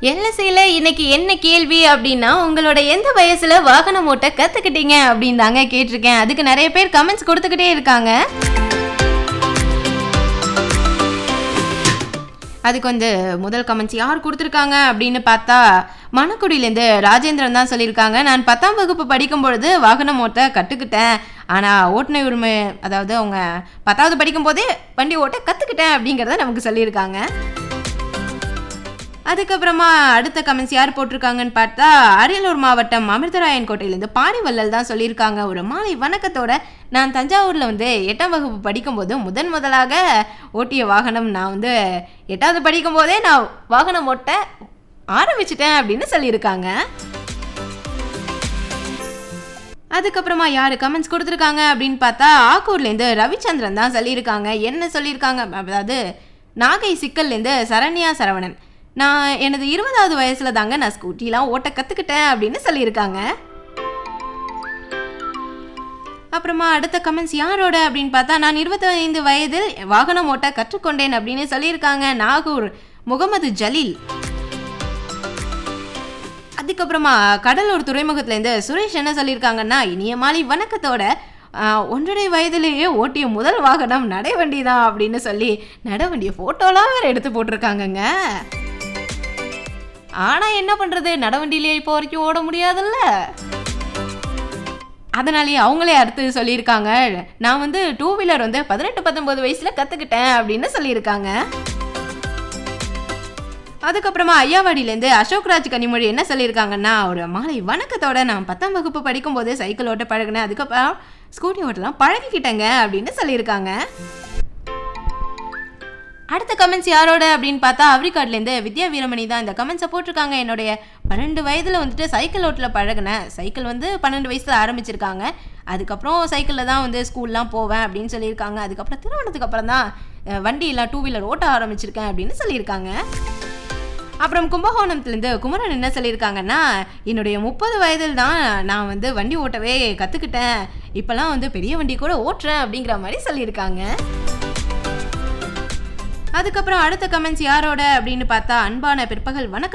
எல்எஸ்சியில் இன்னைக்கு என்ன கேள்வி அப்படின்னா உங்களோட எந்த வயசுல வாகனம் ஓட்ட கத்துக்கிட்டீங்க அப்படின்னு தாங்க கேட்டிருக்கேன் அதுக்கு நிறைய பேர் கமெண்ட்ஸ் கொடுத்துக்கிட்டே இருக்காங்க அதுக்கு வந்து முதல் கமெண்ட்ஸ் யார் கொடுத்துருக்காங்க அப்படின்னு பார்த்தா மணக்குடியிலேருந்து ராஜேந்திரன் தான் சொல்லியிருக்காங்க நான் பத்தாம் வகுப்பு படிக்கும் பொழுது வாகனம் ஓட்ட கற்றுக்கிட்டேன் ஆனால் ஓட்டுநர் உரிமை அதாவது அவங்க பத்தாவது படிக்கும் போதே வண்டி ஓட்ட கற்றுக்கிட்டேன் அப்படிங்கிறத நமக்கு சொல்லியிருக்காங்க அதுக்கப்புறமா அடுத்த கமெண்ட்ஸ் யார் போட்டிருக்காங்கன்னு பார்த்தா அரியலூர் மாவட்டம் அமிர்தராயன் கோட்டையிலேருந்து பாரிவள்ளல் தான் சொல்லியிருக்காங்க ஒரு மாலை வணக்கத்தோட நான் தஞ்சாவூரில் வந்து எட்டாம் வகுப்பு படிக்கும்போது முதன் முதலாக ஓட்டிய வாகனம் நான் வந்து எட்டாவது படிக்கும்போதே நான் வாகனம் ஓட்ட ஆரம்பிச்சிட்டேன் அப்படின்னு சொல்லியிருக்காங்க அதுக்கப்புறமா யார் கமெண்ட்ஸ் கொடுத்துருக்காங்க அப்படின்னு பார்த்தா ஆக்கூர்லேருந்து ரவிச்சந்திரன் தான் சொல்லியிருக்காங்க என்ன சொல்லியிருக்காங்க அதாவது நாகை சிக்கல்லேருந்து சரண்யா சரவணன் நான் எனது இருபதாவது வயசில் தாங்க நான் ஸ்கூட்டிலாம் ஓட்ட கற்றுக்கிட்டேன் அப்படின்னு சொல்லியிருக்காங்க அப்புறமா அடுத்த கமெண்ட்ஸ் யாரோட அப்படின்னு பார்த்தா நான் இருபத்தைந்து வயதில் வாகனம் ஓட்ட கற்றுக்கொண்டேன் அப்படின்னு சொல்லியிருக்காங்க நாகூர் முகமது ஜலீல் அதுக்கப்புறமா கடலூர் துறைமுகத்துலேருந்து சுரேஷ் என்ன சொல்லியிருக்காங்கன்னா இனிய மாலை வணக்கத்தோட ஆஹ், ஒன்றரை வயதிலேயே ஓட்டிய முதல் வாகனம் நடைவண்டி தான் அப்படின்னு சொல்லி நடைவண்டிய ஃபோட்டோலாம் வேற எடுத்து போட்டிருக்காங்கங்க ஆனால் என்ன பண்ணுறது நடைவண்டியிலே இப்போ வரைக்கும் ஓட முடியாதுல்ல அதனாலேயே அவங்களே அடுத்து சொல்லியிருக்காங்க நான் வந்து டூ வீலர் வந்து பதினெட்டு பத்தொன்பது வயசில் கற்றுக்கிட்டேன் அப்படின்னு சொல்லியிருக்காங்க அதுக்கப்புறமா ஐயாவாடியிலேருந்து அசோக்ராஜ் கனிமொழி என்ன சொல்லியிருக்காங்கன்னா ஒரு மாலை வணக்கத்தோட நான் பத்தாம் வகுப்பு படிக்கும்போது சைக்கிள் ஓட்ட பழகினேன் அதுக்கப்புறம் ஸ்கூட்டி ஓட்டலாம் பழகிக்கிட்டேங்க அப்படின்னு சொல்லியிருக்காங்க அடுத்த கமெண்ட்ஸ் யாரோட அப்படின்னு பார்த்தா அவ்ரிகாட்லேருந்து வித்யா வீரமணி தான் இந்த கமெண்ட்ஸை போட்டிருக்காங்க என்னுடைய பன்னெண்டு வயதில் வந்துட்டு சைக்கிள் ஓட்டில் பழகினேன் சைக்கிள் வந்து பன்னெண்டு வயசில் ஆரம்பிச்சிருக்காங்க அதுக்கப்புறம் சைக்கிளில் தான் வந்து ஸ்கூல்லாம் போவேன் அப்படின்னு சொல்லியிருக்காங்க அதுக்கப்புறம் திருமணத்துக்கு அப்புறம் தான் அஹ், வண்டி இல்லை டூ வீலர் ஓட்ட ஆரம்பிச்சிருக்கேன் அப்படின்னு சொல்லியிருக்காங்க அப்புறம் கும்பகோணத்துலேருந்து குமரன் என்ன சொல்லியிருக்காங்கன்னா என்னுடைய முப்பது வயதில் தான் நான் வந்து வண்டி ஓட்டவே கற்றுக்கிட்டேன் இப்போல்லாம் வந்து பெரிய வண்டி கூட ஓட்டுறேன் அப்படிங்கிற மாதிரி சொல்லியிருக்காங்க அதுக்கப்புறம் அடுத்த கமெண்ட்ஸ் யாரோட அப்படின்னு பார்த்தா அன்பான பிற்பகல் வணக்கம்